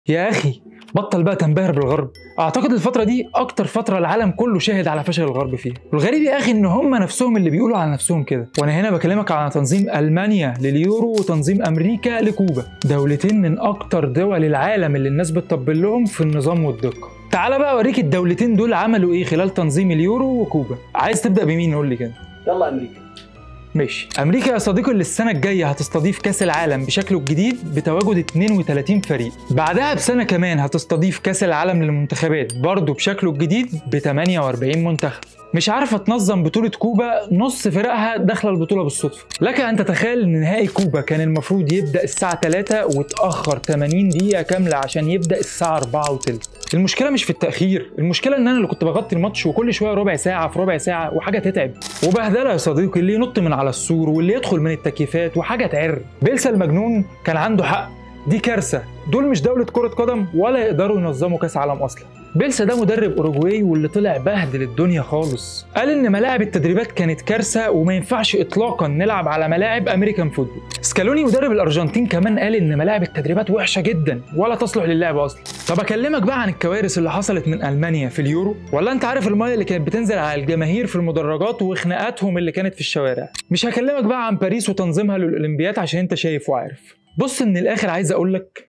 يا اخي بطل بقى تنبهر بالغرب اعتقد الفتره دي اكتر فتره العالم كله شاهد على فشل الغرب فيها والغريب يا اخي ان هم نفسهم اللي بيقولوا على نفسهم كده وانا هنا بكلمك على تنظيم المانيا لليورو وتنظيم امريكا لكوبا دولتين من اكتر دول العالم اللي الناس بتطبل لهم في النظام والدقه تعال بقى اوريك الدولتين دول عملوا ايه خلال تنظيم اليورو وكوبا عايز تبدا بمين قول لي كده يلا امريكا ماشي امريكا يا صديقي اللي السنه الجايه هتستضيف كاس العالم بشكله الجديد بتواجد 32 فريق بعدها بسنه كمان هتستضيف كاس العالم للمنتخبات برضه بشكله الجديد ب 48 منتخب مش عارفه تنظم بطوله كوبا نص فرقها داخله البطوله بالصدفه لك ان تتخيل ان نهائي كوبا كان المفروض يبدا الساعه 3 واتاخر 80 دقيقه كامله عشان يبدا الساعه 4 وتلت المشكله مش في التاخير المشكله ان انا اللي كنت بغطي الماتش وكل شويه ربع ساعه في ربع ساعه وحاجه تتعب وبهدله يا صديقي اللي ينط من على السور واللي يدخل من التكييفات وحاجه تعر بيلسا المجنون كان عنده حق دي كارثه دول مش دوله كره قدم ولا يقدروا ينظموا كاس عالم اصلا بيلسا ده مدرب اوروجواي واللي طلع بهدل الدنيا خالص قال ان ملاعب التدريبات كانت كارثه وما ينفعش اطلاقا نلعب على ملاعب امريكان فوتبول سكالوني مدرب الارجنتين كمان قال ان ملاعب التدريبات وحشه جدا ولا تصلح للعب اصلا طب اكلمك بقى عن الكوارث اللي حصلت من المانيا في اليورو ولا انت عارف الميه اللي كانت بتنزل على الجماهير في المدرجات وخناقاتهم اللي كانت في الشوارع مش هكلمك بقى عن باريس وتنظيمها للاولمبياد عشان انت شايف وعارف بص من الاخر عايز اقول لك